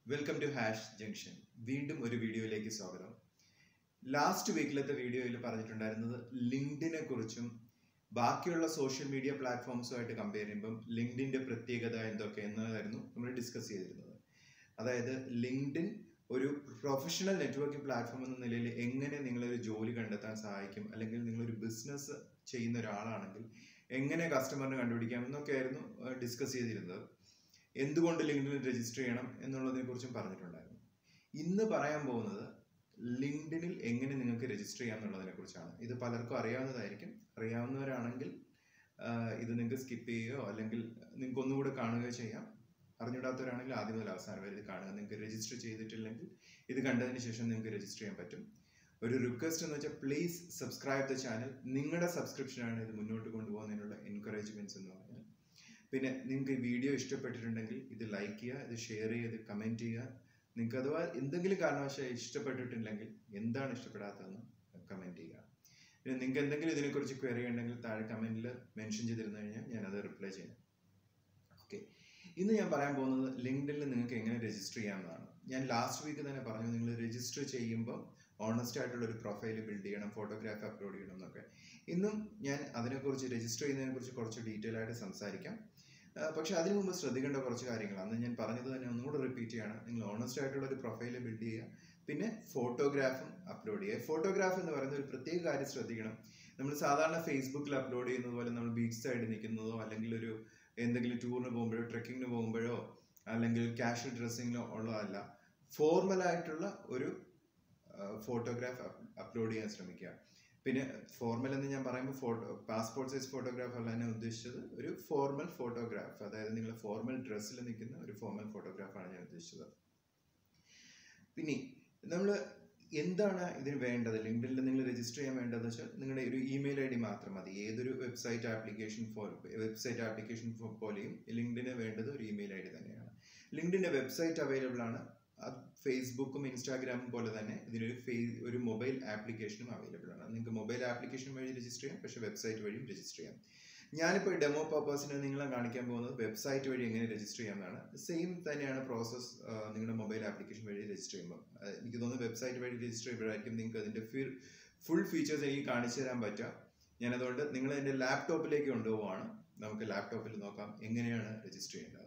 welcome to hash junction വീണ്ടും ഒരു വീഡിയോയിലേക്ക് സ്വാഗതം ലാസ്റ്റ് വീക്കിലത്തെ വീഡിയോയിൽ പറഞ്ഞിട്ടുണ്ടായിരുന്നത് ലിങ്ക്ഡിനെ കുറിച്ചും ബാക്കിയുള്ള സോഷ്യൽ മീഡിയ പ്ലാറ്റ്ഫോംസുമായിട്ട് കമ്പയർ ചെയ്യുമ്പം ലിങ്ക്ഡിൻ്റെ പ്രത്യേകത എന്തൊക്കെ എന്നതായിരുന്നു നമ്മൾ ഡിസ്കസ് ചെയ്തിരുന്നത് അതായത് ലിങ്ക്ഡിൻ ഒരു പ്രൊഫഷണൽ നെറ്റ്വർക്കിംഗ് പ്ലാറ്റ്ഫോം എന്ന നിലയിൽ എങ്ങനെ നിങ്ങളൊരു ജോലി കണ്ടെത്താൻ സഹായിക്കും അല്ലെങ്കിൽ നിങ്ങളൊരു ബിസിനസ് ചെയ്യുന്ന ഒരാളാണെങ്കിൽ എങ്ങനെ കസ്റ്റമറിനെ കണ്ടുപിടിക്കാം എന്നൊക്കെയായിരുന്നു ഡിസ്കസ് ചെയ്തിരുന്നത് എന്തുകൊണ്ട് ലിങ്ക്ഡിനിൽ രജിസ്റ്റർ ചെയ്യണം എന്നുള്ളതിനെ കുറിച്ചും പറഞ്ഞിട്ടുണ്ടായിരുന്നു ഇന്ന് പറയാൻ പോകുന്നത് ലിങ്ക്ഡിനിൽ എങ്ങനെ നിങ്ങൾക്ക് രജിസ്റ്റർ ചെയ്യാം എന്നുള്ളതിനെ കുറിച്ചാണ് ഇത് പലർക്കും അറിയാവുന്നതായിരിക്കും അറിയാവുന്നവരാണെങ്കിൽ ഇത് നിങ്ങൾക്ക് സ്കിപ്പ് ചെയ്യുകയോ അല്ലെങ്കിൽ നിങ്ങൾക്ക് ഒന്നുകൂടെ കാണുകയോ ചെയ്യാം അറിഞ്ഞിടാത്തവരാണെങ്കിൽ ആദ്യം മുതൽ അവസാനം വരെ ഇത് കാണുക നിങ്ങൾക്ക് രജിസ്റ്റർ ചെയ്തിട്ടില്ലെങ്കിൽ ഇത് കണ്ടതിന് ശേഷം നിങ്ങൾക്ക് രജിസ്റ്റർ ചെയ്യാൻ പറ്റും ഒരു റിക്വസ്റ്റ് എന്ന് വെച്ചാൽ പ്ലീസ് സബ്സ്ക്രൈബ് ദ ചാനൽ നിങ്ങളുടെ സബ്സ്ക്രിപ്ഷനാണ് ഇത് മുന്നോട്ട് കൊണ്ടുപോകുന്നതിനുള്ള എൻകറേജ്മെന്റ്സ് എന്ന് പറഞ്ഞാൽ പിന്നെ നിങ്ങൾക്ക് ഈ വീഡിയോ ഇഷ്ടപ്പെട്ടിട്ടുണ്ടെങ്കിൽ ഇത് ലൈക്ക് ചെയ്യുക ഇത് ഷെയർ ചെയ്യുക ഇത് കമൻറ്റ് ചെയ്യുക നിങ്ങൾക്ക് അഥവാ എന്തെങ്കിലും കാരണവശാൽ ഇഷ്ടപ്പെട്ടിട്ടില്ലെങ്കിൽ എന്താണ് ഇഷ്ടപ്പെടാത്തതെന്ന് കമൻറ്റ് ചെയ്യുക പിന്നെ നിങ്ങൾക്ക് എന്തെങ്കിലും ഇതിനെക്കുറിച്ച് ക്വയറി ഉണ്ടെങ്കിൽ താഴെ കമൻറ്റിൽ മെൻഷൻ ചെയ്തിരുന്നു കഴിഞ്ഞാൽ ഞാനത് റിപ്ലൈ ചെയ്യാം ഓക്കെ ഇന്ന് ഞാൻ പറയാൻ പോകുന്നത് ലിങ്ക്ഡിനിൽ നിങ്ങൾക്ക് എങ്ങനെ രജിസ്റ്റർ ചെയ്യാമെന്നാണ് ഞാൻ ലാസ്റ്റ് വീക്ക് തന്നെ പറഞ്ഞു നിങ്ങൾ രജിസ്റ്റർ ചെയ്യുമ്പോൾ ഓണസ്റ്റ് ആയിട്ടുള്ള ഒരു പ്രൊഫൈൽ ബിൽഡ് ചെയ്യണം ഫോട്ടോഗ്രാഫ് അപ്ലോഡ് ചെയ്യണം എന്നൊക്കെ ഇന്നും ഞാൻ അതിനെക്കുറിച്ച് രജിസ്റ്റർ ചെയ്യുന്നതിനെ കുറിച്ച് കുറച്ച് ഡീറ്റെയിൽ ആയിട്ട് സംസാരിക്കാം പക്ഷെ അതിനു മുമ്പ് ശ്രദ്ധിക്കേണ്ട കുറച്ച് കാര്യങ്ങൾ അന്ന് ഞാൻ പറഞ്ഞത് തന്നെ ഒന്നുകൂടെ റിപ്പീറ്റ് ചെയ്യണം നിങ്ങൾ ഓണസ്റ്റ് ആയിട്ടുള്ള ഒരു പ്രൊഫൈൽ ബിൽഡ് ചെയ്യുക പിന്നെ ഫോട്ടോഗ്രാഫും അപ്ലോഡ് ചെയ്യുക ഫോട്ടോഗ്രാഫ് എന്ന് പറയുന്ന ഒരു പ്രത്യേക കാര്യം ശ്രദ്ധിക്കണം നമ്മൾ സാധാരണ ഫേസ്ബുക്കിൽ അപ്ലോഡ് ചെയ്യുന്നത് പോലെ നമ്മൾ ബീച്ച് സൈഡിൽ നിൽക്കുന്നതോ അല്ലെങ്കിൽ ഒരു എന്തെങ്കിലും ടൂറിന് പോകുമ്പോഴോ ട്രെക്കിങ്ങിന് പോകുമ്പോഴോ അല്ലെങ്കിൽ കാഷ്വൽ ഡ്രസ്സിങ്ങിനോ ഉള്ളതല്ല ഫോർമൽ ആയിട്ടുള്ള ഒരു ഫോട്ടോഗ്രാഫ് അപ്ലോഡ് ചെയ്യാൻ ശ്രമിക്കുക പിന്നെ ഫോർമൽ എന്ന് ഞാൻ പറയുമ്പോൾ ഫോട്ടോ പാസ്പോർട്ട് സൈസ് ഫോട്ടോഗ്രാഫ് അല്ല ഞാൻ ഉദ്ദേശിച്ചത് ഒരു ഫോർമൽ ഫോട്ടോഗ്രാഫ് അതായത് നിങ്ങൾ ഫോർമൽ ഡ്രസ്സിൽ നിൽക്കുന്ന ഒരു ഫോർമൽ ഫോട്ടോഗ്രാഫാണ് ഞാൻ ഉദ്ദേശിച്ചത് പിന്നെ നമ്മൾ എന്താണ് ഇതിന് വേണ്ടത് ലിങ്ക്ഡിനിൽ നിങ്ങൾ രജിസ്റ്റർ ചെയ്യാൻ വേണ്ടതെന്ന് വെച്ചാൽ നിങ്ങളുടെ ഒരു ഇമെയിൽ ഐ ഡി മാത്രം മതി ഏതൊരു website application for website application പോലെയും ലിങ്ക്ഡിന് വേണ്ടത് ഒരു ഇമെയിൽ ഐ ഡി തന്നെയാണ് ലിങ്ക്ഡിൻ്റെ വെബ്സൈറ്റ് അവൈലബിൾ ആണ് ഫേസ്ബുക്കും ഇൻസ്റ്റാഗ്രാമും പോലെ തന്നെ ഇതിനൊരു ഫേ ഒരു മൊബൈൽ ആപ്ലിക്കേഷനും അവൈലബിൾ ആണ് നിങ്ങൾക്ക് മൊബൈൽ ആപ്ലിക്കേഷൻ വഴി രജിസ്റ്റർ ചെയ്യാം പക്ഷേ വെബ്സൈറ്റ് വഴിയും രജിസ്റ്റർ ചെയ്യാം ഞാനിപ്പോൾ ഡെമോ പർപ്പസിന് നിങ്ങളെ കാണിക്കാൻ പോകുന്നത് വെബ്സൈറ്റ് വഴി എങ്ങനെ രജിസ്റ്റർ ചെയ്യാമെന്നാണ് സെയിം തന്നെയാണ് പ്രോസസ്സ് നിങ്ങളുടെ മൊബൈൽ ആപ്ലിക്കേഷൻ വഴി രജിസ്റ്റർ ചെയ്യുമ്പോൾ എനിക്ക് തോന്നുന്നു വെബ്സൈറ്റ് വഴി രജിസ്റ്റർ ചെയ്യുമ്പോഴായിരിക്കും നിങ്ങൾക്ക് അതിൻ്റെ ഫുൾ ഫീച്ചേഴ്സ് എനിക്ക് കാണിച്ചു തരാൻ പറ്റുക ഞാനതുകൊണ്ട് നിങ്ങൾ എൻ്റെ ലാപ്ടോപ്പിലേക്ക് കൊണ്ടുപോവാണ് നമുക്ക് ലാപ്ടോപ്പിൽ നോക്കാം എങ്ങനെയാണ് രജിസ്റ്റർ ചെയ്യേണ്ടത്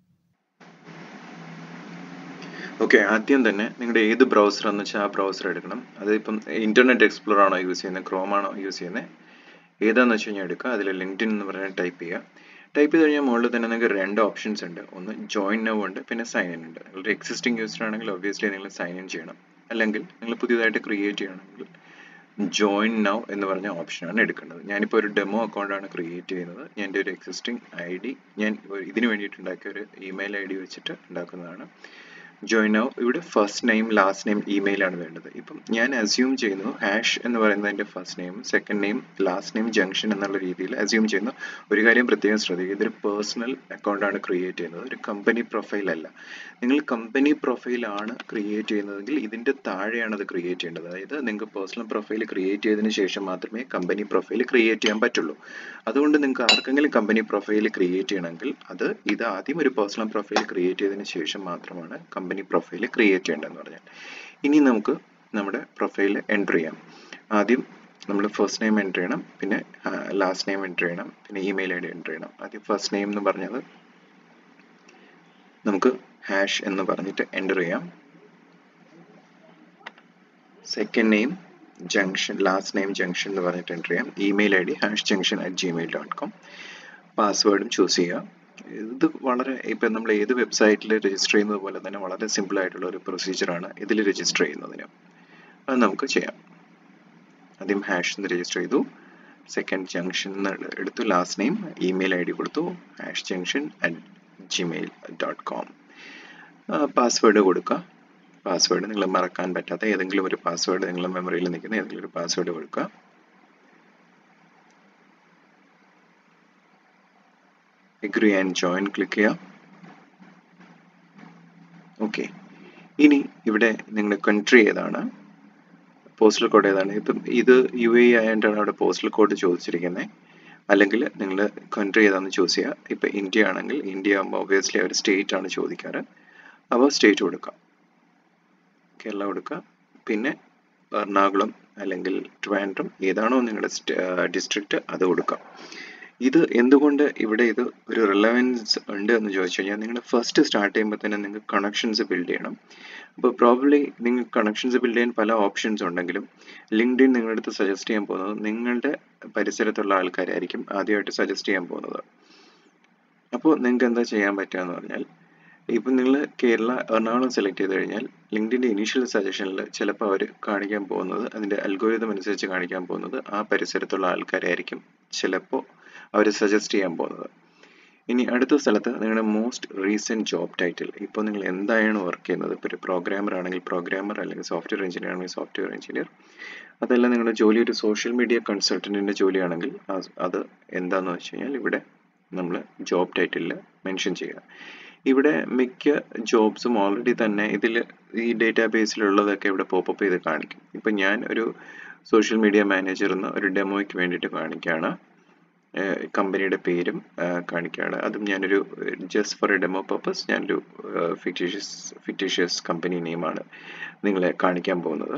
ഓക്കെ ആദ്യം തന്നെ നിങ്ങളുടെ ഏത് ബ്രൗസർ എന്ന് വെച്ചാൽ ആ ബ്രൗസർ എടുക്കണം അതിപ്പം ഇന്റർനെറ്റ് എക്സ്പ്ലോർ ആണോ യൂസ് ചെയ്യുന്നത് ക്രോം ആണോ യൂസ് ചെയ്യുന്നത് ഏതാണെന്ന് വെച്ച് കഴിഞ്ഞാൽ എടുക്കുക അതിൽ ലിങ്ക്ഡിൻ എന്ന് പറഞ്ഞാൽ ടൈപ്പ് ചെയ്യുക ടൈപ്പ് ചെയ്ത് കഴിഞ്ഞാൽ മുകളിൽ തന്നെ നിങ്ങൾക്ക് രണ്ട് ഓപ്ഷൻസ് ഉണ്ട് ഒന്ന് ജോയിൻ നൗ ഉണ്ട് പിന്നെ സൈൻ ഇൻ ഉണ്ട് നിങ്ങളുടെ എക്സിസ്റ്റിംഗ് യൂസർ ആണെങ്കിൽ ഒബ്വിയസ്ലി നിങ്ങൾ സൈൻ ഇൻ ചെയ്യണം അല്ലെങ്കിൽ നിങ്ങൾ പുതിയതായിട്ട് ക്രിയേറ്റ് ചെയ്യണമെങ്കിൽ ജോയിൻ നൗ എന്ന് പറഞ്ഞ ഓപ്ഷനാണ് എടുക്കേണ്ടത് ഞാനിപ്പോൾ ഒരു ഡെമോ അക്കൗണ്ടാണ് ക്രിയേറ്റ് ചെയ്യുന്നത് ഞാൻ എൻ്റെ ഒരു എക്സിസ്റ്റിംഗ് ഐ ഡി ഞാൻ ഇതിന് വേണ്ടിയിട്ട് ഉണ്ടാക്കിയ ഒരു ഇമെയിൽ ഐ ഡി വെച്ചിട്ട് ഉണ്ടാക്കുന്നതാണ് ജോയിൻ നൗ ഇവിടെ first name last name email ആണ് വേണ്ടത് ഇപ്പം ഞാൻ അസ്യൂം ചെയ്യുന്നു ഹാഷ് എന്ന് പറയുന്നതിൻ്റെ first name second name last name junction എന്നുള്ള രീതിയിൽ അസ്യൂം ചെയ്യുന്നു ഒരു കാര്യം പ്രത്യേകം ശ്രദ്ധിക്കുക ഇതൊരു പേഴ്സണൽ അക്കൗണ്ടാണ് ക്രിയേറ്റ് ചെയ്യുന്നത് ഒരു കമ്പനി പ്രൊഫൈൽ അല്ല നിങ്ങൾ കമ്പനി പ്രൊഫൈലാണ് ക്രിയേറ്റ് ചെയ്യുന്നതെങ്കിൽ ഇതിൻ്റെ താഴെയാണ് അത് ക്രിയേറ്റ് ചെയ്യേണ്ടത് അതായത് നിങ്ങൾക്ക് പേഴ്സണൽ പ്രൊഫൈൽ ക്രിയേറ്റ് ചെയ്തതിന് ശേഷം മാത്രമേ കമ്പനി പ്രൊഫൈൽ ക്രിയേറ്റ് ചെയ്യാൻ പറ്റുള്ളൂ അതുകൊണ്ട് നിങ്ങൾക്ക് ആർക്കെങ്കിലും കമ്പനി പ്രൊഫൈൽ ക്രിയേറ്റ് ചെയ്യണമെങ്കിൽ അത് ഇത് ആദ്യം ഒരു പേഴ്സണൽ പ്രൊഫൈൽ ക്രിയേറ്റ് ചെയ്തതിന് ശേഷം മാത്രമാണ് കമ്പനി പ്രൊഫൈൽ ക്രിയേറ്റ് ചെയ്യേണ്ടതെന്ന് പറഞ്ഞാൽ ഇനി നമുക്ക് നമ്മുടെ പ്രൊഫൈൽ എൻ്റർ ചെയ്യാം ആദ്യം നമ്മൾ ഫസ്റ്റ് നെയിം എൻ്റർ ചെയ്യണം പിന്നെ ലാസ്റ്റ് നെയിം എൻ്റർ ചെയ്യണം പിന്നെ ഇമെയിൽ ഐ ഡി എൻ്റർ ചെയ്യണം ആദ്യം ഫസ്റ്റ് നെയിം എന്ന് പറഞ്ഞത് നമുക്ക് ഹാഷ് എന്ന് പറഞ്ഞിട്ട് എൻ്റർ ചെയ്യാം second name junction last name junction എന്ന് പറഞ്ഞിട്ട് എൻ്റർ ചെയ്യാം email I D hash junction at Gmail dot com പാസ്വേഡും ചൂസ് ചെയ്യുക ഇത് വളരെ ഇപ്പം നമ്മൾ ഏത് വെബ്സൈറ്റിൽ രജിസ്റ്റർ ചെയ്യുന്നത് പോലെ തന്നെ വളരെ സിമ്പിൾ ആയിട്ടുള്ള ഒരു പ്രൊസീജിയറാണ് ഇതിൽ രജിസ്റ്റർ ചെയ്യുന്നതിന് അത് നമുക്ക് ചെയ്യാം ആദ്യം ഹാഷ് എന്ന് രജിസ്റ്റർ ചെയ്തു സെക്കൻഡ് ജംഗ്ഷൻ എടുത്തു last name email I D കൊടുത്തു hash junction at Gmail dot com password കൊടുക്കുക പാസ്വേഡ് നിങ്ങൾ മറക്കാൻ പറ്റാത്ത ഏതെങ്കിലും ഒരു പാസ്വേഡ് നിങ്ങളുടെ മെമ്മറിയിൽ നിൽക്കുന്ന ഏതെങ്കിലും ഒരു പാസ്വേഡ് കൊടുക്കുക എഗ്രി ആൻഡ് ജോയിൻ ക്ലിക്ക് ചെയ്യാം ഓക്കെ ഇനി ഇവിടെ നിങ്ങളുടെ കൺട്രി ഏതാണ് പോസ്റ്റൽ കോഡ് ഏതാണ് ഇപ്പം ഇത് യു എ ആയതുകൊണ്ടാണ് അവിടെ പോസ്റ്റൽ കോഡ് ചോദിച്ചിരിക്കുന്നത് അല്ലെങ്കിൽ നിങ്ങൾ കൺട്രി ഏതാണെന്ന് ചൂസ് ചെയ്യുക ഇപ്പം ഇന്ത്യ ആണെങ്കിൽ ഇന്ത്യ ആകുമ്പോൾ ഒബിയസ്ലി അവർ സ്റ്റേറ്റ് ആണ് ചോദിക്കാറ് അപ്പോൾ സ്റ്റേറ്റ് കൊടുക്കാം കേരള കൊടുക്കുക പിന്നെ എറണാകുളം അല്ലെങ്കിൽ ട്രിവാൻഡ്രം ഏതാണോ നിങ്ങളുടെ ഡിസ്ട്രിക്റ്റ് അത് കൊടുക്കാം ഇത് എന്തുകൊണ്ട് ഇവിടെ ഇത് ഒരു റിലവൻസ് ഉണ്ട് എന്ന് ചോദിച്ചു കഴിഞ്ഞാൽ നിങ്ങൾ ഫസ്റ്റ് സ്റ്റാർട്ട് ചെയ്യുമ്പോൾ തന്നെ നിങ്ങൾക്ക് കണക്ഷൻസ് ബിൽഡ് ചെയ്യണം അപ്പോൾ പ്രോബ്ലി നിങ്ങൾക്ക് കണക്ഷൻസ് ബിൽഡ് ചെയ്യാൻ പല ഓപ്ഷൻസ് ഉണ്ടെങ്കിലും ലിങ്ക്ഡിൻ നിങ്ങളുടെ അടുത്ത് സജസ്റ്റ് ചെയ്യാൻ പോകുന്നത് നിങ്ങളുടെ പരിസരത്തുള്ള ആൾക്കാരായിരിക്കും ആദ്യമായിട്ട് സജസ്റ്റ് ചെയ്യാൻ പോകുന്നത് അപ്പോൾ നിങ്ങൾക്ക് എന്താ ചെയ്യാൻ പറ്റുക എന്ന് പറഞ്ഞാൽ ഇപ്പം നിങ്ങൾ കേരള എറണാകുളം സെലക്ട് ചെയ്ത് കഴിഞ്ഞാൽ ലിങ്ക്ഡിൻ്റെ ഇനീഷ്യൽ സജഷനിൽ ചിലപ്പോൾ അവർ കാണിക്കാൻ പോകുന്നത് അതിൻ്റെ അൽഗോരിതം അനുസരിച്ച് കാണിക്കാൻ പോകുന്നത് ആ പരിസരത്തുള്ള ആൾക്കാരായിരിക്കും ചിലപ്പോൾ അവർ സജസ്റ്റ് ചെയ്യാൻ പോകുന്നത് ഇനി അടുത്ത സ്ഥലത്ത് നിങ്ങളുടെ മോസ്റ്റ് റീസെൻറ്റ് ജോബ് ടൈറ്റിൽ ഇപ്പോൾ നിങ്ങൾ എന്തായാണ് വർക്ക് ചെയ്യുന്നത് ഇപ്പോൾ ഒരു പ്രോഗ്രാമർ ആണെങ്കിൽ പ്രോഗ്രാമർ അല്ലെങ്കിൽ സോഫ്റ്റ്വെയർ എഞ്ചിനീയർ ആണെങ്കിൽ സോഫ്റ്റ്വെയർ എഞ്ചിനീയർ അതല്ല നിങ്ങളുടെ ജോലി ഒരു സോഷ്യൽ മീഡിയ കൺസൾട്ടൻറ്റിൻ്റെ ജോലിയാണെങ്കിൽ അത് എന്താണെന്ന് വെച്ച് കഴിഞ്ഞാൽ ഇവിടെ നമ്മൾ ജോബ് ടൈറ്റിലിൽ മെൻഷൻ ചെയ്യുക ഇവിടെ മിക്ക ജോബ്സും ഓൾറെഡി തന്നെ ഇതിൽ ഈ ഡേറ്റാ ബേസിലുള്ളതൊക്കെ ഇവിടെ പോപ്പപ്പ് ചെയ്ത് കാണിക്കും ഇപ്പം ഞാൻ ഒരു സോഷ്യൽ മീഡിയ മാനേജർ എന്ന ഒരു ഡെമോയ്ക്ക് വേണ്ടിയിട്ട് കാണിക്കുകയാണ് കമ്പനിയുടെ പേരും കാണിക്കുകയാണ് അതും ഞാനൊരു just for a demo purpose ഞാനൊരു ഫിക്റ്റീഷ്യസ് ഫിക്റ്റീഷ്യസ് കമ്പനി നെയിമാണ് നിങ്ങളെ കാണിക്കാൻ പോകുന്നത്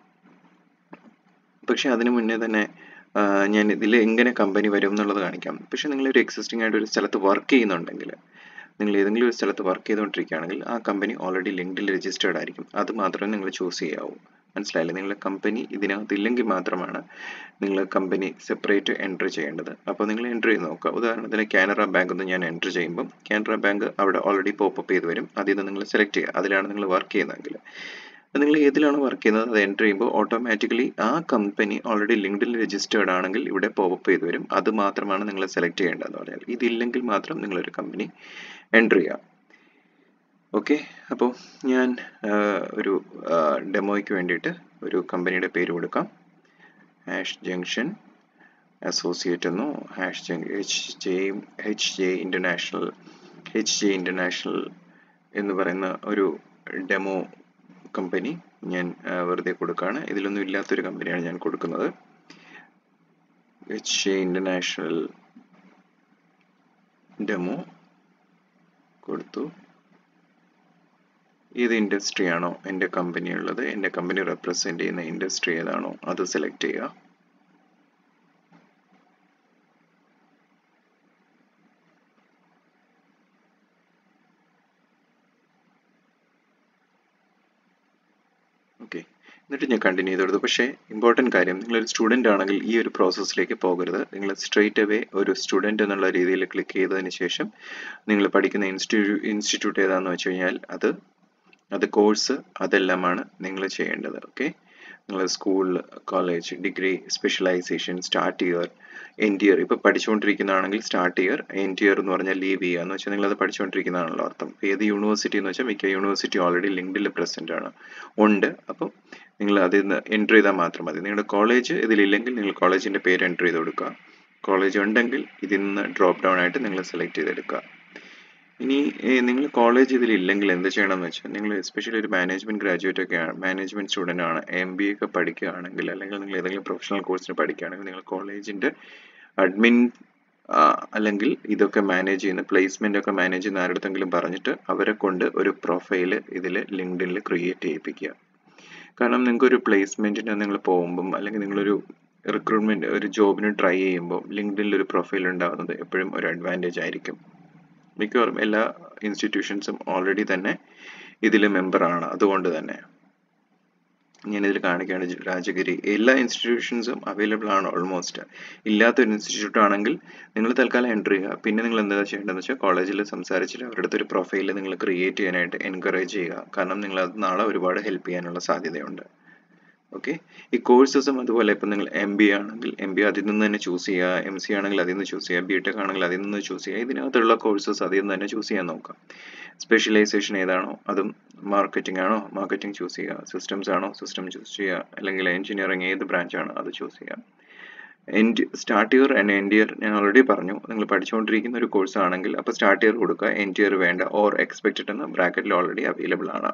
പക്ഷെ അതിനു മുന്നേ തന്നെ ഞാൻ ഇതിൽ എങ്ങനെ കമ്പനി വരും എന്നുള്ളത് കാണിക്കാം പക്ഷെ നിങ്ങളൊരു എക്സിസ്റ്റിംഗ് ആയിട്ട് ഒരു സ്ഥലത്ത് വർക്ക് ചെയ്യുന്നുണ്ടെങ്കിൽ നിങ്ങൾ ഏതെങ്കിലും ഒരു സ്ഥലത്ത് വർക്ക് ചെയ്തുകൊണ്ടിരിക്കുകയാണെങ്കിൽ ആ കമ്പനി ഓൾറെഡി ലിങ്ക്ഡിൽ രജിസ്റ്റേർഡ് ആയിരിക്കും അത് മാത്രമേ നിങ്ങൾ ചൂസ് ചെയ്യാവൂ മനസ്സിലായില്ലേ നിങ്ങളുടെ കമ്പനി ഇതിനകത്ത് ഇല്ലെങ്കിൽ മാത്രമാണ് നിങ്ങൾ കമ്പനി സെപ്പറേറ്റ് എൻട്രി ചെയ്യേണ്ടത് അപ്പോൾ നിങ്ങൾ എൻട്രി ചെയ്ത് നോക്കുക ഉദാഹരണത്തിന് കാനറ ബാങ്ക് എന്ന് ഞാൻ എൻട്രി ചെയ്യുമ്പോൾ കാനറ ബാങ്ക് അവിടെ ഓൾറെഡി പോപ്പപ്പ് ചെയ്ത് വരും അതിൽ നിന്ന് നിങ്ങൾ സെലക്ട് ചെയ്യുക അതിലാണ് നിങ്ങൾ വർക്ക് ചെയ്യുന്നതെങ്കിൽ നിങ്ങൾ ഏതിലാണ് വർക്ക് ചെയ്യുന്നത് അത് എൻ്റർ ചെയ്യുമ്പോൾ ഓട്ടോമാറ്റിക്കലി ആ കമ്പനി ഓൾറെഡി ലിങ്ക്ഡിൽ രജിസ്റ്റേർഡ് ആണെങ്കിൽ ഇവിടെ പോപ്പപ്പ് ചെയ്ത് വരും അത് മാത്രമാണ് നിങ്ങൾ സെലക്ട് ചെയ്യേണ്ടതെന്ന് പറഞ്ഞാൽ ഇതില്ലെങ്കിൽ മാത്രം നിങ്ങളൊരു കമ്പനി എൻ്റർ ചെയ്യുക ഓക്കെ അപ്പോൾ ഞാൻ ഒരു ഡെമോയ്ക്ക് വേണ്ടിയിട്ട് ഒരു കമ്പനിയുടെ പേര് കൊടുക്കാം ഹാഷ് ജംഗ്ഷൻ അസോസിയേറ്റ് എന്നോ ഹാഷ് ജങ് H J H J international H J international എന്ന് പറയുന്ന ഒരു ഡെമോ കമ്പനി ഞാൻ വെറുതെ കൊടുക്കുകയാണ് ഇതിലൊന്നും ഇല്ലാത്തൊരു കമ്പനിയാണ് ഞാൻ കൊടുക്കുന്നത് എച്ച് ജെ ഇൻ്റർനാഷണൽ ഡെമോ കൊടുത്തു ഏത് ഇൻഡസ്ട്രി ആണോ എൻ്റെ കമ്പനി ഉള്ളത് എൻ്റെ കമ്പനി റെപ്രസെൻ്റ് ചെയ്യുന്ന ഇൻഡസ്ട്രി ഏതാണോ അത് സെലക്ട് ചെയ്യുക ഓക്കെ എന്നിട്ട് ഞാൻ കണ്ടിന്യൂ ചെയ്ത് കൊടുത്തു പക്ഷേ ഇമ്പോർട്ടൻറ്റ് കാര്യം നിങ്ങളൊരു സ്റ്റുഡൻ്റ് ആണെങ്കിൽ ഈ ഒരു പ്രോസസ്സിലേക്ക് പോകരുത് നിങ്ങൾ സ്ട്രെയിറ്റ് അവേ ഒരു സ്റ്റുഡൻ്റ് എന്നുള്ള രീതിയിൽ ക്ലിക്ക് ചെയ്തതിന് ശേഷം നിങ്ങൾ പഠിക്കുന്ന ഇൻസ്റ്റിറ്റ്യൂ ഇൻസ്റ്റിറ്റ്യൂട്ട് ഏതാണെന്ന് വെച്ച് കഴിഞ്ഞാൽ അത് അത് കോഴ്സ് അതെല്ലാമാണ് നിങ്ങൾ ചെയ്യേണ്ടത് ഓക്കെ നിങ്ങൾ school college degree specialisation start year end year ഇപ്പോൾ പഠിച്ചുകൊണ്ടിരിക്കുന്നതാണെങ്കിൽ സ്റ്റാർട്ട് ഇയർ എൻഡ് ഇയർ എന്ന് പറഞ്ഞാൽ ലീവ് ചെയ്യുക എന്ന് വെച്ചാൽ നിങ്ങളത് പഠിച്ചുകൊണ്ടിരിക്കുന്നതാണല്ലോ അർത്ഥം ഏത് യൂണിവേഴ്സിറ്റി എന്ന് വെച്ചാൽ മിക്ക യൂണിവേഴ്സിറ്റി ഓൾറെഡി ലിങ്ക്ഡിൽ പ്രസൻ്റ് ആണ് ഉണ്ട് അപ്പോൾ നിങ്ങൾ അതിൽ നിന്ന് എൻറ്റർ ചെയ്താൽ മാത്രം മതി നിങ്ങളുടെ കോളേജ് ഇതിലില്ലെങ്കിൽ നിങ്ങൾ കോളേജിൻ്റെ പേര് എൻറ്റർ ചെയ്ത് കൊടുക്കുക കോളേജ് ഉണ്ടെങ്കിൽ ഇതിൽ നിന്ന് ഡ്രോപ്പ് ഡൗൺ ആയിട്ട് നിങ്ങൾ സെലക്ട് ചെയ്തെടുക്കുക ഇനി നിങ്ങൾ കോളേജ് ഇതിലില്ലെങ്കിൽ എന്ത് ചെയ്യണം എന്ന് വെച്ചാൽ നിങ്ങൾ എസ്പെഷ്യലി ഒരു മാനേജ്മെന്റ് ഗ്രാജുവേറ്റ് ഒക്കെ ആണ് മാനേജ്മെന്റ് സ്റ്റുഡൻ്റ് ആണ് എം ബി ഒക്കെ പഠിക്കുകയാണെങ്കിൽ അല്ലെങ്കിൽ നിങ്ങൾ ഏതെങ്കിലും പ്രൊഫഷണൽ കോഴ്സിന് പഠിക്കുകയാണെങ്കിൽ നിങ്ങൾ കോളേജിൻ്റെ അഡ്മിൻ അല്ലെങ്കിൽ ഇതൊക്കെ മാനേജ് ചെയ്യുന്ന പ്ലേസ്മെന്റ് ഒക്കെ മാനേജ് ചെയ്യുന്ന ആരുടെങ്കിലും പറഞ്ഞിട്ട് അവരെ കൊണ്ട് ഒരു പ്രൊഫൈൽ ഇതിൽ ലിങ്ക്ഡിനിൽ ക്രിയേറ്റ് ചെയ്യിപ്പിക്കുക കാരണം നിങ്ങൾക്ക് ഒരു പ്ലേസ്മെന്റിന് നിങ്ങൾ പോകുമ്പം അല്ലെങ്കിൽ നിങ്ങളൊരു റിക്രൂട്ട്മെന്റ് ഒരു ജോബിന് ട്രൈ ചെയ്യുമ്പോൾ ലിങ്ക്ഡിനിൽ ഒരു പ്രൊഫൈൽ ഉണ്ടാകുന്നത് എപ്പോഴും ഒരു അഡ്വാൻറ്റേജ് ആയിരിക്കും മിക്കവാറും എല്ലാ ഇൻസ്റ്റിറ്റ്യൂഷൻസും ഓൾറെഡി തന്നെ ഇതിൽ മെമ്പറാണ് അതുകൊണ്ട് തന്നെ ഞാനിതിൽ കാണിക്കുകയാണ് രാജഗിരി എല്ലാ ഇൻസ്റ്റിറ്റ്യൂഷൻസും അവൈലബിൾ ആണ് ഓൾമോസ്റ്റ് ഇല്ലാത്തൊരു ഇൻസ്റ്റിറ്റ്യൂട്ട് ആണെങ്കിൽ നിങ്ങൾ തൽക്കാലം എൻട്രി ചെയ്യുക പിന്നെ നിങ്ങൾ എന്താ ചെയ്യേണ്ടതെന്ന് വെച്ചാൽ കോളേജിൽ സംസാരിച്ചിട്ട് അവരുടെ അടുത്ത് ഒരു പ്രൊഫൈൽ നിങ്ങൾ ക്രിയേറ്റ് ചെയ്യാനായിട്ട് എൻകറേജ് ചെയ്യുക കാരണം നിങ്ങൾ അത് നാളെ ഒരുപാട് ഹെൽപ്പ് ചെയ്യാനുള്ള സാധ്യതയുണ്ട് ഓക്കെ ഈ കോഴ്സസും അതുപോലെ ഇപ്പം നിങ്ങൾ എം ബി ആണെങ്കിൽ എം ബി അതിൽ നിന്ന് തന്നെ ചൂസ് ചെയ്യുക എം സി ആണെങ്കിൽ അതിൽ നിന്ന് ചൂസ് ചെയ്യുക ബി ടെക് ആണെങ്കിൽ അതിൽ നിന്ന് ചൂസ് ചെയ്യുക ഇതിനകത്തുള്ള കോഴ്സസ് അതിൽ നിന്ന് തന്നെ ചൂസ് ചെയ്യാൻ നോക്കാം സ്പെഷ്യലൈസേഷൻ ഏതാണോ അതും മാർക്കറ്റിംഗ് ആണോ മാർക്കറ്റിംഗ് ചൂസ് ചെയ്യുക സിസ്റ്റംസ് ആണോ സിസ്റ്റം ചൂസ് ചെയ്യുക അല്ലെങ്കിൽ എഞ്ചിനീയറിംഗ് ഏത് ബ്രാഞ്ച് ആണോ അത് ചൂസ് ചെയ്യുക end start year and end year ഞാൻ ഓൾറെഡി പറഞ്ഞു നിങ്ങൾ പഠിച്ചുകൊണ്ടിരിക്കുന്ന ഒരു കോഴ്സ് ആണെങ്കിൽ അപ്പോൾ സ്റ്റാർട്ട് ഇയർ കൊടുക്കുക എൻഡ് ഇയർ വേണ്ട ഓർ എക്സ്പെക്റ്റഡ് എന്ന ബ്രാക്കറ്റിൽ ഓൾറെഡി അവൈലബിൾ ആണ്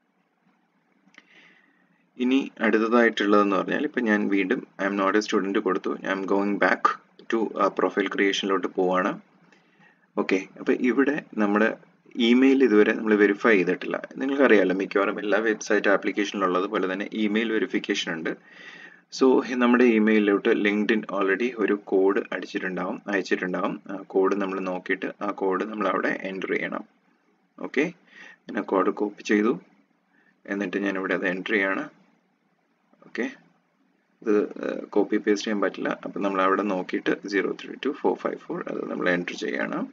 ഇനി അടുത്തതായിട്ടുള്ളതെന്ന് പറഞ്ഞാൽ ഇപ്പം ഞാൻ വീണ്ടും I'm not a student കൊടുത്തു I'm going back to profile ക്രിയേഷനിലോട്ട് പോവാണ് ഓക്കെ അപ്പോൾ ഇവിടെ നമ്മുടെ ഇമെയിൽ ഇതുവരെ നമ്മൾ വെരിഫൈ ചെയ്തിട്ടില്ല നിങ്ങൾക്കറിയാമല്ലോ മിക്കവാറും എല്ലാ വെബ്സൈറ്റ് ആപ്ലിക്കേഷനിലുള്ളത് പോലെ തന്നെ ഇമെയിൽ വെരിഫിക്കേഷൻ ഉണ്ട് സോ നമ്മുടെ ഇമെയിലിലോട്ട് ലിങ്ക്ഡിൻ ഓൾറെഡി ഒരു കോഡ് അടിച്ചിട്ടുണ്ടാവും അയച്ചിട്ടുണ്ടാവും ആ കോഡ് നമ്മൾ നോക്കിയിട്ട് ആ കോഡ് നമ്മൾ അവിടെ എൻ്റർ ചെയ്യണം ഓക്കെ ഞാൻ ആ കോഡ് കോപ്പി ചെയ്തു എന്നിട്ട് ഞാൻ ഇവിടെ അത് എൻ്റർ ചെയ്യാണ് ഓക്കെ ഇത് കോപ്പി പേസ്റ്റ് ചെയ്യാൻ പറ്റില്ല അപ്പം നമ്മൾ അവിടെ നോക്കിയിട്ട് zero three two four five four അത് നമ്മൾ എൻ്റർ ചെയ്യണം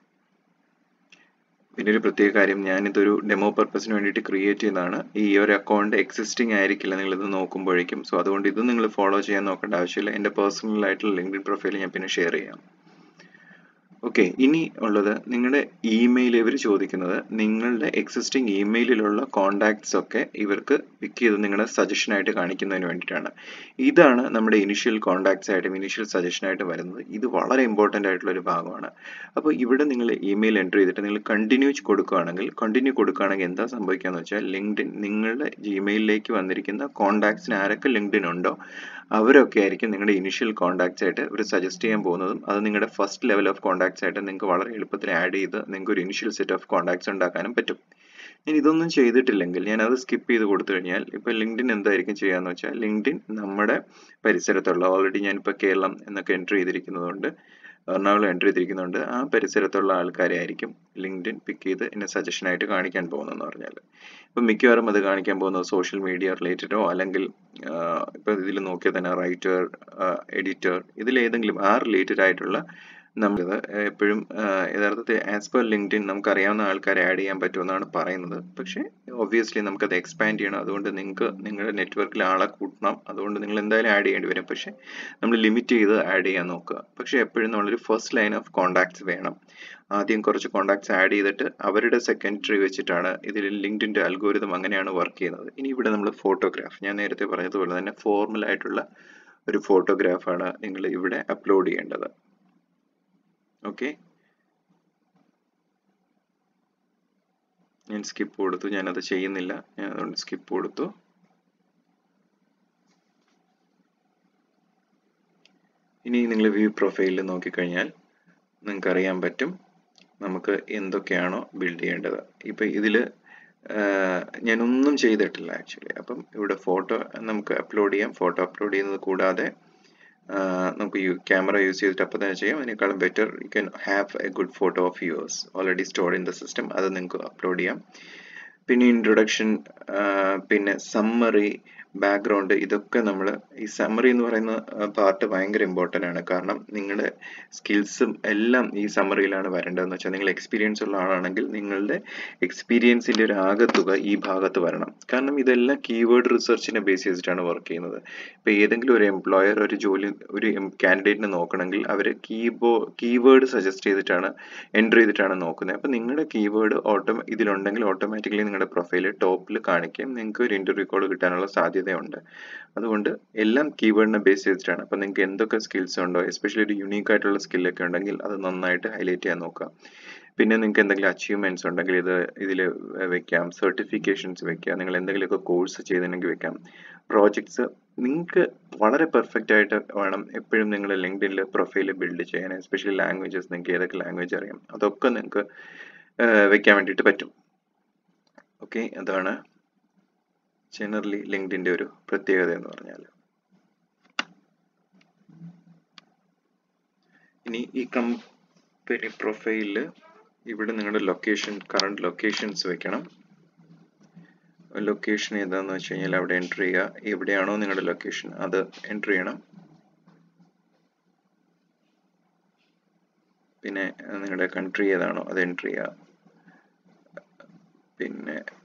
പിന്നെ ഒരു പ്രത്യേക കാര്യം ഞാനിതൊരു ഡെമോ പർപ്പസിന് വേണ്ടിയിട്ട് ക്രിയേറ്റ് ചെയ്തതാണ് ഈ ഒരു അക്കൗണ്ട് എക്സിസ്റ്റിംഗ് ആയിരിക്കില്ല നിങ്ങളിത് നോക്കുമ്പോഴേക്കും സോ അതുകൊണ്ട് ഇത് നിങ്ങൾ ഫോളോ ചെയ്യാൻ നോക്കേണ്ട ആവശ്യമില്ല എൻ്റെ പേഴ്സണൽ ആയിട്ടുള്ള ലിങ്ക്ഡിൻ പ്രൊഫൈൽ ഞാൻ പിന്നെ ഷെയർ ചെയ്യാം ഓക്കെ ഇനി ഉള്ളത് നിങ്ങളുടെ ഇമെയിൽ ഇവർ ചോദിക്കുന്നത് നിങ്ങളുടെ എക്സിസ്റ്റിംഗ് ഇമെയിലിലുള്ള കോണ്ടാക്ട്സ് ഒക്കെ ഇവർക്ക് പിക്ക് ചെയ്ത് നിങ്ങളുടെ സജഷനായിട്ട് കാണിക്കുന്നതിന് വേണ്ടിയിട്ടാണ് ഇതാണ് നമ്മുടെ ഇനിഷ്യൽ കോണ്ടാക്ട്സ് ആയിട്ടും ഇനിഷ്യൽ സജഷനായിട്ട് വരുന്നത് ഇത് വളരെ ഇമ്പോർട്ടൻ്റ് ആയിട്ടുള്ള ഒരു ഭാഗമാണ് അപ്പോൾ ഇവിടെ നിങ്ങൾ ഇമെയിൽ എൻ്റർ ചെയ്തിട്ട് നിങ്ങൾ കണ്ടിന്യൂ കൊടുക്കുകയാണെങ്കിൽ കണ്ടിന്യൂ കൊടുക്കുകയാണെങ്കിൽ എന്താ സംഭവിക്കുകയെന്ന് വെച്ചാൽ ലിങ്ക്ഡിൻ നിങ്ങളുടെ ജിമെയിലിലേക്ക് വന്നിരിക്കുന്ന കോണ്ടാക്ട്സിന് ആരൊക്കെ ലിങ്ക്ഡിൻ ഉണ്ടോ അവരൊക്കെ ആയിരിക്കും നിങ്ങളുടെ ഇനിഷ്യൽ കോണ്ടാക്ട്സ് ആയിട്ട് ഇവർ സജസ്റ്റ് ചെയ്യാൻ പോകുന്നതും അത് നിങ്ങളുടെ ഫസ്റ്റ് ലെവൽ ഓഫ് കോണ്ടാക്ട്സ് ആയിട്ട് നിങ്ങൾക്ക് വളരെ എളുപ്പത്തിൽ ആഡ് ചെയ്ത് നിങ്ങൾക്ക് ഒരു ഇനിഷ്യൽ സെറ്റ് ഓഫ് കോണ്ടാക്ട്സ് ഉണ്ടാക്കാനും പറ്റും ഞാൻ ഇതൊന്നും ചെയ്തിട്ടില്ലെങ്കിൽ ഞാൻ അത് സ്കിപ്പ് ചെയ്ത് കൊടുത്തു കഴിഞ്ഞാൽ ഇപ്പോൾ ലിങ്ക്ഡിൻ എന്തായിരിക്കും ചെയ്യാന്ന് വെച്ചാൽ ലിങ്ക്ഡിൻ നമ്മുടെ പരിസരത്തുള്ള ഓൾറെഡി ഞാനിപ്പോൾ കേരളം എന്നൊക്കെ എൻട്രി ചെയ്തിരിക്കുന്നതുകൊണ്ട് എറണാകുളം എൻട്രി ചെയ്തിരിക്കുന്നുണ്ട് ആ പരിസരത്തുള്ള ആൾക്കാരെ ആയിരിക്കും ലിങ്ക്ഡിൻ പിക്ക് ചെയ്ത് എന്നെ സജഷനായിട്ട് കാണിക്കാൻ പോകുന്നതെന്ന് പറഞ്ഞാൽ ഇപ്പം മിക്കവാറും അത് കാണിക്കാൻ പോകുന്നത് സോഷ്യൽ മീഡിയ റിലേറ്റഡോ അല്ലെങ്കിൽ ഇപ്പം ഇതിൽ നോക്കിയാൽ തന്നെ റൈറ്റർ എഡിറ്റർ ഇതിലേതെങ്കിലും ആ റിലേറ്റഡ് ആയിട്ടുള്ള നമുക്കത് എപ്പോഴും യഥാർത്ഥത്തിൽ ആസ് പെർ ലിങ്ക്ഡിൻ നമുക്ക് അറിയാവുന്ന ആൾക്കാരെ ആഡ് ചെയ്യാൻ പറ്റുമെന്നാണ് പറയുന്നത് പക്ഷേ ഒബ്വിയസ്ലി നമുക്കത് എക്സ്പാൻഡ് ചെയ്യണം അതുകൊണ്ട് നിങ്ങൾക്ക് നിങ്ങളുടെ നെറ്റ്വർക്കിൽ ആളെ കൂട്ടണം അതുകൊണ്ട് നിങ്ങൾ എന്തായാലും ആഡ് ചെയ്യേണ്ടി വരും പക്ഷേ നമ്മൾ ലിമിറ്റ് ചെയ്ത് ആഡ് ചെയ്യാൻ നോക്കുക പക്ഷേ എപ്പോഴും നമ്മളൊരു ഫസ്റ്റ് ലൈൻ ഓഫ് കോണ്ടാക്ട്സ് വേണം ആദ്യം കുറച്ച് കോണ്ടാക്ട്സ് ആഡ് ചെയ്തിട്ട് അവരുടെ സെക്കൻഡറി വെച്ചിട്ടാണ് ഇതിൽ ലിങ്ക്ഡിൻ്റെ അൽഗോരിതം അങ്ങനെയാണ് വർക്ക് ചെയ്യുന്നത് ഇനി ഇവിടെ നമ്മൾ ഫോട്ടോഗ്രാഫ് ഞാൻ നേരത്തെ പറഞ്ഞതുപോലെ തന്നെ ഫോർമൽ ആയിട്ടുള്ള ഒരു ഫോട്ടോഗ്രാഫാണ് നിങ്ങൾ ഇവിടെ അപ്ലോഡ് ചെയ്യേണ്ടത് ഓക്കെ ഞാൻ സ്കിപ്പ് കൊടുത്തു ഞാനത് ചെയ്യുന്നില്ല ഞാൻ അതുകൊണ്ട് സ്കിപ്പ് കൊടുത്തു ഇനി നിങ്ങൾ വ്യൂ പ്രൊഫൈലിൽ നോക്കിക്കഴിഞ്ഞാൽ നിങ്ങൾക്ക് അറിയാൻ പറ്റും നമുക്ക് എന്തൊക്കെയാണോ ബിൽഡ് ചെയ്യേണ്ടത് ഇപ്പം ഇതിൽ ഞാനൊന്നും ചെയ്തിട്ടില്ല ആക്ച്വലി അപ്പം ഇവിടെ ഫോട്ടോ നമുക്ക് അപ്ലോഡ് ചെയ്യാം ഫോട്ടോ അപ്ലോഡ് ചെയ്യുന്നത് കൂടാതെ നമുക്ക് ക്യാമറ യൂസ് ചെയ്തിട്ട് അപ്പം തന്നെ ചെയ്യാം അതിനേക്കാളും better you can have a good photo of yours already stored in the system അത് നിങ്ങൾക്ക് അപ്ലോഡ് ചെയ്യാം പിന്നെ ഇൻട്രൊഡക്ഷൻ പിന്നെ സമ്മറി ബാക്ക്ഗ്രൗണ്ട് ഇതൊക്കെ നമ്മൾ ഈ സമ്മറി എന്ന് പറയുന്ന പാർട്ട് ഭയങ്കര ഇമ്പോർട്ടൻ്റ് ആണ് കാരണം നിങ്ങളുടെ സ്കിൽസും എല്ലാം ഈ സമ്മറിയിലാണ് വരേണ്ടതെന്ന് വെച്ചാൽ നിങ്ങൾ എക്സ്പീരിയൻസ് ഉള്ള ആളാണെങ്കിൽ നിങ്ങളുടെ എക്സ്പീരിയൻസിൻ്റെ ഒരു ആകത്തുക ഈ ഭാഗത്ത് വരണം കാരണം ഇതെല്ലാം കീവേഡ് റിസർച്ചിനെ ബേസ് ചെയ്തിട്ടാണ് വർക്ക് ചെയ്യുന്നത് ഇപ്പോൾ ഏതെങ്കിലും ഒരു എംപ്ലോയർ ഒരു ജോലി ഒരു കാൻഡിഡേറ്റിനെ നോക്കണമെങ്കിൽ അവർ കീബോ കീവേഡ് സജസ്റ്റ് ചെയ്തിട്ടാണ് എൻ്റർ ചെയ്തിട്ടാണ് നോക്കുന്നത് അപ്പോൾ നിങ്ങളുടെ കീവേഡ് ഓട്ടോ ഇതിലുണ്ടെങ്കിൽ ഓട്ടോമാറ്റിക്കലി നിങ്ങളുടെ പ്രൊഫൈൽ ടോപ്പിൽ കാണിക്കുകയും നിങ്ങൾക്ക് ഒരു ഇൻ്റർവ്യൂ കോൾ കിട്ടാനുള്ള സാധ്യതയുണ്ട് അതുകൊണ്ട് എല്ലാം കീവേഡിനെ ബേസ് ചെയ്തിട്ടാണ് അപ്പോൾ നിങ്ങൾക്ക് എന്തൊക്കെ സ്കിൽസ് ഉണ്ടോ എസ്പെഷ്യലി ഒരു യുണീക്ക് ആയിട്ടുള്ള സ്കില്ലൊക്കെ ഉണ്ടെങ്കിൽ അത് നന്നായിട്ട് ഹൈലൈറ്റ് ചെയ്യാൻ നോക്കുക പിന്നെ നിങ്ങൾക്ക് എന്തെങ്കിലും അച്ചീവ്മെൻറ്റ്സ് ഉണ്ടെങ്കിൽ ഇത് ഇതിൽ വെക്കാം സർട്ടിഫിക്കേഷൻസ് വെക്കാം നിങ്ങൾ എന്തെങ്കിലുമൊക്കെ കോഴ്സ് ചെയ്തിട്ടുണ്ടെങ്കിൽ വെക്കാം പ്രോജക്ട്സ് നിങ്ങൾക്ക് വളരെ പെർഫെക്റ്റ് ആയിട്ട് വേണം എപ്പോഴും നിങ്ങൾ ലിങ്ക്ഡിനിൽ പ്രൊഫൈൽ ബിൽഡ് ചെയ്യാൻ എസ്പെഷ്യലി ലാംഗ്വേജസ് നിങ്ങൾക്ക് ഏതൊക്കെ ലാംഗ്വേജ് അറിയാം അതൊക്കെ നിങ്ങൾക്ക് വെക്കാൻ വേണ്ടിയിട്ട് പറ്റും ഓക്കെ അതാണ് ജനറലി ലിങ്ക്ഡിൻ്റെ ഒരു പ്രത്യേകത എന്ന് പറഞ്ഞാൽ ഇനി ഈ കമ്പനി പ്രൊഫൈലിൽ ഇവിടെ നിങ്ങളുടെ ലൊക്കേഷൻ കറണ്ട് ലൊക്കേഷൻസ് വെക്കണം ലൊക്കേഷൻ ഏതാന്ന് വെച്ച് കഴിഞ്ഞാൽ അവിടെ എൻ്റർ ചെയ്യുക എവിടെയാണോ നിങ്ങളുടെ ലൊക്കേഷൻ അത് എൻ്റർ ചെയ്യണം പിന്നെ നിങ്ങളുടെ കൺട്രി ഏതാണോ അത് എൻ്റർ ചെയ്യുക പിന്നെ